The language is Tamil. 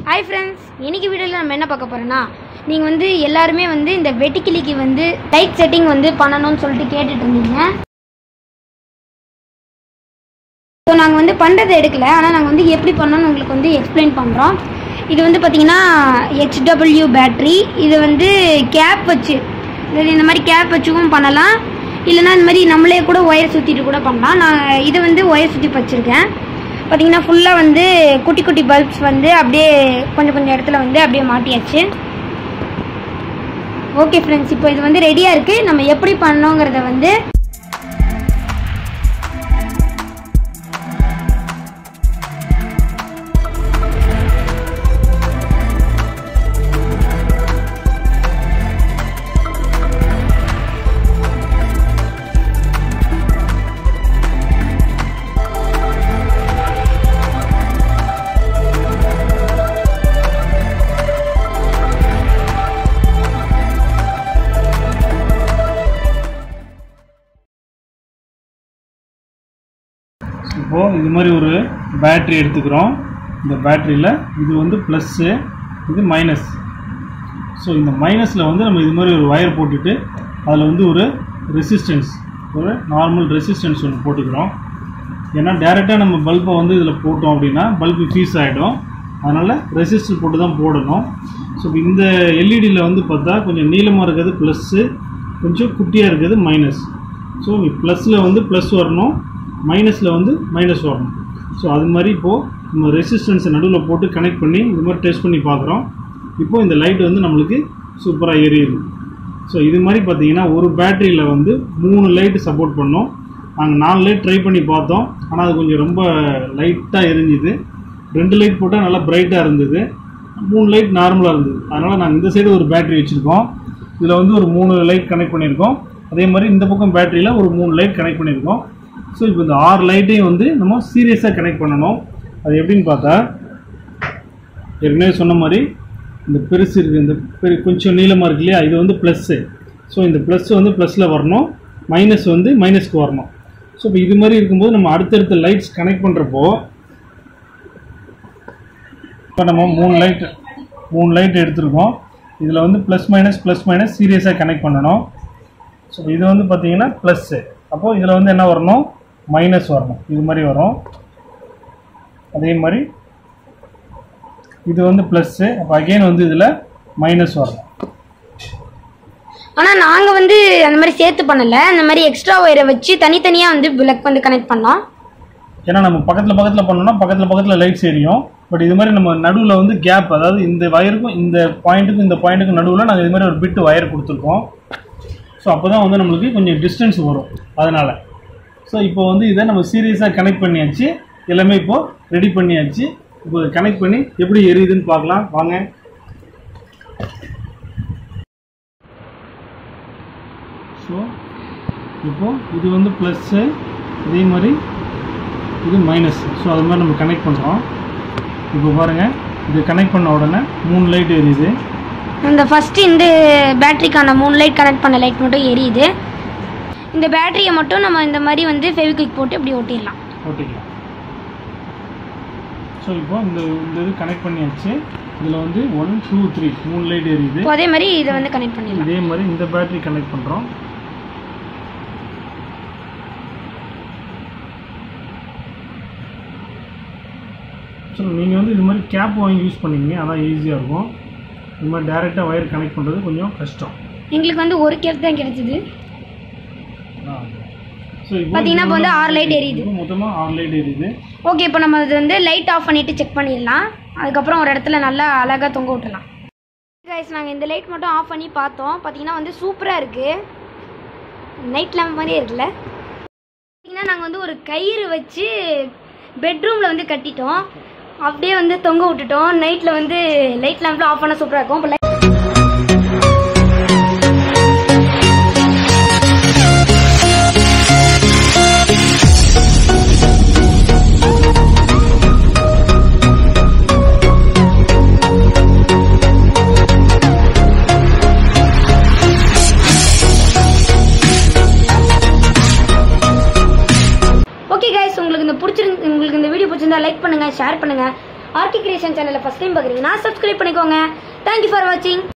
ஹாய் ஃப்ரெண்ட்ஸ் இன்னைக்கு வீடியோவில் நம்ம என்ன பார்க்க போகிறோன்னா நீங்கள் வந்து எல்லாருமே வந்து இந்த வெட்டிக்கிளிக்கு வந்து லைட் செட்டிங் வந்து பண்ணணும்னு சொல்லிட்டு கேட்டுட்டு இருந்தீங்க ஸோ நாங்கள் வந்து பண்ணுறது எடுக்கல ஆனால் நாங்கள் வந்து எப்படி பண்ணணும்னு உங்களுக்கு வந்து எக்ஸ்பிளைன் பண்ணுறோம் இது வந்து பார்த்தீங்கன்னா ஹெச்டபிள்யூ பேட்ரி இது வந்து கேப் வச்சு இது இந்த மாதிரி கேப் வச்சுக்கும் பண்ணலாம் இல்லைன்னா இந்த மாதிரி நம்மளே கூட ஒயர் சுற்றிட்டு கூட பண்ணலாம் நான் இது வந்து ஒயர் சுற்றி வச்சுருக்கேன் பார்த்தீங்கன்னா ஃபுல்லாக வந்து குட்டி குட்டி பல்ப்ஸ் வந்து அப்படியே கொஞ்சம் கொஞ்சம் இடத்துல வந்து அப்படியே மாட்டியாச்சு ஓகே ஃப்ரெண்ட்ஸ் இப்போ இது வந்து ரெடியாக இருக்குது நம்ம எப்படி பண்ணோங்கிறத வந்து இப்போது இது மாதிரி ஒரு பேட்ரி எடுத்துக்கிறோம் இந்த பேட்டரியில் இது வந்து ப்ளஸ்ஸு இது மைனஸ் ஸோ இந்த மைனஸில் வந்து நம்ம இது மாதிரி ஒரு ஒயர் போட்டுட்டு அதில் வந்து ஒரு ரெசிஸ்டன்ஸ் ஒரு நார்மல் ரெசிஸ்டன்ஸ் ஒன்று போட்டுக்கிறோம் ஏன்னா டேரெக்டாக நம்ம பல்பை வந்து இதில் போட்டோம் அப்படின்னா பல்பு ஃபீஸ் ஆகிடும் அதனால் ரெசிஸ்டர் போட்டு தான் போடணும் ஸோ இந்த எல்இடியில் வந்து பார்த்தா கொஞ்சம் நீளமாக இருக்கிறது ப்ளஸ்ஸு கொஞ்சம் குட்டியாக இருக்கிறது மைனஸ் ஸோ ப்ளஸில் வந்து ப்ளஸ் வரணும் மைனஸில் வந்து மைனஸ் வரணும் ஸோ அது மாதிரி இப்போது நம்ம ரெசிஸ்டன்ஸை நடுவில் போட்டு கனெக்ட் பண்ணி இது மாதிரி டெஸ்ட் பண்ணி பார்க்குறோம் இப்போது இந்த லைட் வந்து நம்மளுக்கு சூப்பராக எரியுது ஸோ இது மாதிரி பார்த்தீங்கன்னா ஒரு பேட்டரியில் வந்து மூணு லைட் சப்போர்ட் பண்ணோம் நாங்கள் நாலு லைட் ட்ரை பண்ணி பார்த்தோம் ஆனால் அது கொஞ்சம் ரொம்ப லைட்டாக எரிஞ்சுது ரெண்டு லைட் போட்டால் நல்லா பிரைட்டாக இருந்தது மூணு லைட் நார்மலாக இருந்தது அதனால் நாங்கள் இந்த சைடு ஒரு பேட்டரி வச்சுருக்கோம் இதில் வந்து ஒரு மூணு லைட் கனெக்ட் பண்ணியிருக்கோம் அதே மாதிரி இந்த பக்கம் பேட்டரியில் ஒரு மூணு லைட் கனெக்ட் பண்ணியிருக்கோம் ஸோ இப்போ இந்த ஆறு லைட்டையும் வந்து நம்ம சீரியஸாக கனெக்ட் பண்ணணும் அது எப்படின்னு பார்த்தா ஏற்கனவே சொன்ன மாதிரி இந்த பெருசு இருக்குது இந்த பெரு கொஞ்சம் நீளமாக இருக்கு இல்லையா இது வந்து ப்ளஸ்ஸு ஸோ இந்த ப்ளஸ் வந்து ப்ளஸில் வரணும் மைனஸ் வந்து மைனஸ்க்கு வரணும் ஸோ இப்போ இது மாதிரி இருக்கும்போது நம்ம அடுத்தடுத்த லைட்ஸ் கனெக்ட் பண்ணுறப்போ இப்போ நம்ம மூணு லைட் மூணு லைட் எடுத்திருக்கோம் இதில் வந்து ப்ளஸ் மைனஸ் ப்ளஸ் மைனஸ் சீரியஸாக கனெக்ட் பண்ணணும் ஸோ இது வந்து பார்த்தீங்கன்னா ப்ளஸ்ஸு அப்போது இதில் வந்து என்ன வரணும் மைனஸ் வரணும் இது மாதிரி வரும் அதே மாதிரி இது வந்து ப்ளஸ்ஸு அப்போ அகெயின் வந்து இதில் மைனஸ் வரணும் ஆனால் நாங்கள் வந்து அந்த மாதிரி சேர்த்து பண்ணலை அந்த மாதிரி எக்ஸ்ட்ரா ஒயரை வச்சு தனித்தனியாக வந்து விளக்கு வந்து கனெக்ட் பண்ணோம் ஏன்னா நம்ம பக்கத்தில் பக்கத்தில் பண்ணோம்னா பக்கத்தில் பக்கத்தில் லைட்ஸ் எரியும் பட் இது மாதிரி நம்ம நடுவில் வந்து கேப் அதாவது இந்த வயருக்கும் இந்த பாயிண்ட்டுக்கும் இந்த பாயிண்ட்டுக்கும் நடுவில் நாங்கள் இது மாதிரி ஒரு பிட்டு ஒயர் கொடுத்துருக்கோம் ஸோ அப்போ தான் வந்து நம்மளுக்கு கொஞ்சம் டிஸ்டன்ஸ் வரும் அதனால் ஸோ இப்போ வந்து இதை நம்ம சீரியஸாக கனெக்ட் பண்ணியாச்சு எல்லாமே இப்போது ரெடி பண்ணியாச்சு இப்போ கனெக்ட் பண்ணி எப்படி எரியுதுன்னு பார்க்கலாம் வாங்க ஸோ இப்போது இது வந்து ப்ளஸ்ஸு இதே மாதிரி இது மைனஸ் ஸோ அது மாதிரி நம்ம கனெக்ட் பண்ணுறோம் இப்போ பாருங்கள் இது கனெக்ட் பண்ண உடனே மூணு லைட் எரியுது இந்த ஃபஸ்ட்டு இந்த பேட்டரிக்கான மூணு லைட் கனெக்ட் பண்ண லைட் மட்டும் எரியுது இந்த பேட்டரியை மட்டும் நம்ம இந்த மாதிரி வந்து ஃபெவிக்விக் போட்டு இப்படி ஒட்டிடலாம் ஓட்டிக்கலாம் ஸோ இப்போ இந்த இந்த இது கனெக்ட் பண்ணியாச்சு இதில் வந்து ஒன் டூ த்ரீ மூணு லைட் எரியுது இப்போ அதே மாதிரி இதை வந்து கனெக்ட் பண்ணிடலாம் இதே மாதிரி இந்த பேட்டரி கனெக்ட் பண்ணுறோம் ஸோ நீங்கள் வந்து இது மாதிரி கேப் வாங்கி யூஸ் பண்ணீங்க அதான் ஈஸியாக இருக்கும் இது மாதிரி டேரெக்டாக ஒயர் கனெக்ட் பண்ணுறது கொஞ்சம் கஷ்டம் எங்களுக்கு வந்து ஒரு கேப் தான் கிடைச்சிது ஸோ இப்போ பார்த்தீங்கன்னா இப்போ வந்து ஆறு light எரியுது. மொத்தமாக ஆறு லைட் எரியுது ஓகே இப்போ நம்ம இது வந்து லைட் ஆஃப் பண்ணிட்டு செக் பண்ணிடலாம் அதுக்கப்புறம் ஒரு இடத்துல நல்லா அழகாக தொங்க விட்டுலாம் கைஸ் நாங்கள் இந்த லைட் மட்டும் ஆஃப் பண்ணி பார்த்தோம் பார்த்தீங்கன்னா வந்து சூப்பராக இருக்குது நைட் லேம்ப் மாதிரியே இருக்குல்ல பார்த்தீங்கன்னா நாங்கள் வந்து ஒரு கயிறு வச்சு பெட்ரூமில் வந்து கட்டிட்டோம் அப்படியே வந்து தொங்க விட்டுட்டோம் நைட்டில் வந்து லைட் லேம்ப்லாம் ஆஃப் பண்ண சூப்பராக இருக்கும் இப்போ ஓகே கைஸ் உங்களுக்கு இந்த பிடிச்சிருந்து உங்களுக்கு இந்த வீடியோ பிடிச்சிருந்தா லைக் பண்ணுங்க ஷேர் பண்ணுங்க ஆர்டி கிரியேஷன் சேனலை ஃபஸ்ட் டைம் பார்க்குறீங்கன்னா சப்ஸ்கிரைப் பண்ணிக்கோங்க தேங்க்யூ ஃபார் வாட்சிங்